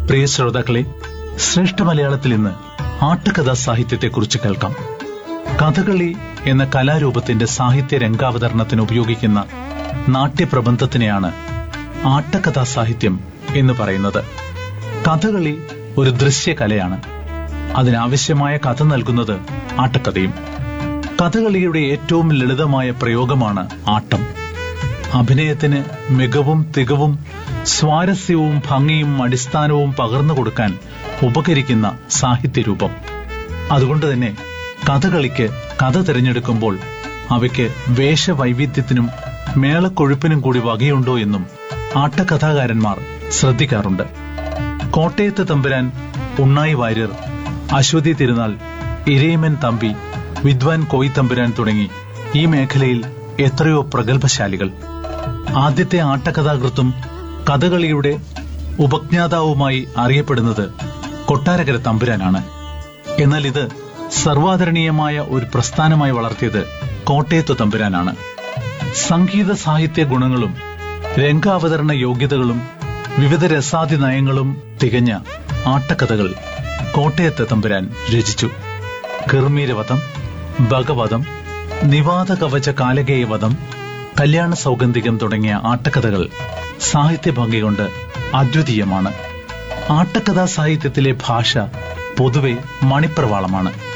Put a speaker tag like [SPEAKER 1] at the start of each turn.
[SPEAKER 1] പ്രിയ ശ്രോതാക്കളെ ശ്രേഷ്ഠ മലയാളത്തിൽ ഇന്ന് ആട്ടുകഥാ സാഹിത്യത്തെക്കുറിച്ച് കേൾക്കാം കഥകളി എന്ന കലാരൂപത്തിന്റെ സാഹിത്യ രംഗാവതരണത്തിന് ഉപയോഗിക്കുന്ന നാട്യപ്രബന്ധത്തിനെയാണ് ആട്ടകഥാ സാഹിത്യം എന്ന് പറയുന്നത് കഥകളി ഒരു ദൃശ്യകലയാണ് അതിനാവശ്യമായ കഥ നൽകുന്നത് ആട്ടക്കഥയും കഥകളിയുടെ ഏറ്റവും ലളിതമായ പ്രയോഗമാണ് ആട്ടം അഭിനയത്തിന് മികവും തികവും സ്വാരസ്യവും ഭംഗിയും അടിസ്ഥാനവും പകർന്നു കൊടുക്കാൻ ഉപകരിക്കുന്ന സാഹിത്യരൂപം അതുകൊണ്ട് തന്നെ കഥകളിക്ക് കഥ തിരഞ്ഞെടുക്കുമ്പോൾ അവയ്ക്ക് വേഷവൈവിധ്യത്തിനും മേളക്കൊഴുപ്പിനും കൂടി വകയുണ്ടോ എന്നും ആട്ടകഥാകാരന്മാർ ശ്രദ്ധിക്കാറുണ്ട് കോട്ടയത്ത് തമ്പുരാൻ ഉണ്ണായി വാര്യർ അശ്വതി തിരുനാൾ ഇരയിമൻ തമ്പി വിദ്വാൻ കോയി തമ്പുരാൻ തുടങ്ങി ഈ മേഖലയിൽ എത്രയോ പ്രഗത്ഭശാലികൾ ആദ്യത്തെ ആട്ടകഥാകൃത്തും കഥകളിയുടെ ഉപജ്ഞാതാവുമായി അറിയപ്പെടുന്നത് കൊട്ടാരക്കര തമ്പുരാനാണ് എന്നാൽ ഇത് സർവാദരണീയമായ ഒരു പ്രസ്ഥാനമായി വളർത്തിയത് കോട്ടയത്ത് തമ്പുരാനാണ് സംഗീത സാഹിത്യ ഗുണങ്ങളും രംഗാവതരണ യോഗ്യതകളും വിവിധ രസാദി നയങ്ങളും തികഞ്ഞ ആട്ടക്കഥകൾ കോട്ടയത്തെ തമ്പുരാൻ രചിച്ചു കിർമീരവധം ഭഗവതം നിവാദ കവച കാലകേയവധം കല്യാണ സൗഗന്ധികം തുടങ്ങിയ ആട്ടക്കഥകൾ സാഹിത്യ ഭംഗി കൊണ്ട് അദ്വിതീയമാണ് ആട്ടക്കഥാ സാഹിത്യത്തിലെ ഭാഷ പൊതുവെ മണിപ്രവാളമാണ്